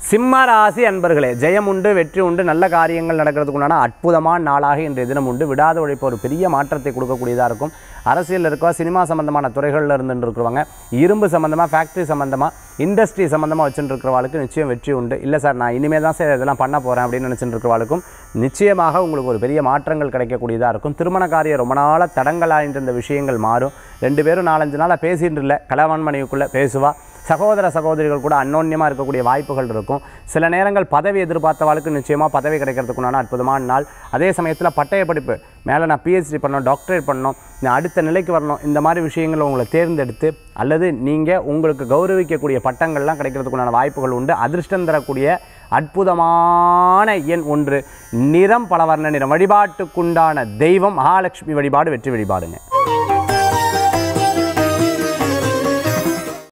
சிம்ம ராசி அன்பர்களே ஜெயம் உண்டு வெற்றி உண்டு நல்ல காரியங்கள் நடக்கிறதுக்கு உண்டான அற்புதமான நாளாக இன்றைய தினம் உண்டு விடாத உழைப்பு ஒரு பெரிய மாற்றத்தை கொடுக்கக்கூடியதாக இருக்கும் அரசியலில் இருக்கவா சினிமா சம்பந்தமான துறைகளில் இருந்துட்டு இருக்கிறவங்க இரும்பு சம்மந்தமாக ஃபேக்ட்ரி சம்மந்தமாக இண்டஸ்ட்ரி சம்மந்தமாக வச்சுட்டு இருக்கிறவாளுக்கு நிச்சயம் வெற்றி உண்டு இல்லை சார் நான் இனிமேல் தான் சார் இதெல்லாம் பண்ண போகிறேன் அப்படின்னு நினச்சிட்டு இருக்கிறவாளுக்கும் நிச்சயமாக உங்களுக்கு ஒரு பெரிய மாற்றங்கள் கிடைக்கக்கூடியதாக இருக்கும் திருமண காரியம் ரொம்ப நாளாக தடங்கலாயிட்டு இருந்த விஷயங்கள் மாறும் ரெண்டு பேரும் நாலஞ்சு நாளாக பேசிட்டு இல்லை கலவான் மனைவிக்குள்ளே பேசுவா சகோதர சகோதரிகள் கூட அன்னோன்யமாக இருக்கக்கூடிய வாய்ப்புகள் இருக்கும் சில நேரங்கள் பதவி எதிர்பார்த்தவாளுக்கு நிச்சயமாக பதவி கிடைக்கிறதுக்குண்டான அற்புதமான நாள் அதே சமயத்தில் பட்டய படிப்பு மேலே நான் பிஹெச்டி பண்ணணும் டாக்டரேட் பண்ணணும் நான் அடுத்த நிலைக்கு வரணும் இந்த மாதிரி விஷயங்களை உங்களை தேர்ந்தெடுத்து அல்லது நீங்கள் உங்களுக்கு கௌரவிக்கக்கூடிய பட்டங்கள்லாம் கிடைக்கிறதுக்குண்டான வாய்ப்புகள் உண்டு அதிர்ஷ்டம் தரக்கூடிய அற்புதமான எண் ஒன்று நிறம் பலவர்ண நிறம் வழிபாட்டுக்குண்டான தெய்வம் மகாலட்சுமி வழிபாடு வெற்றி வழிபாடுங்க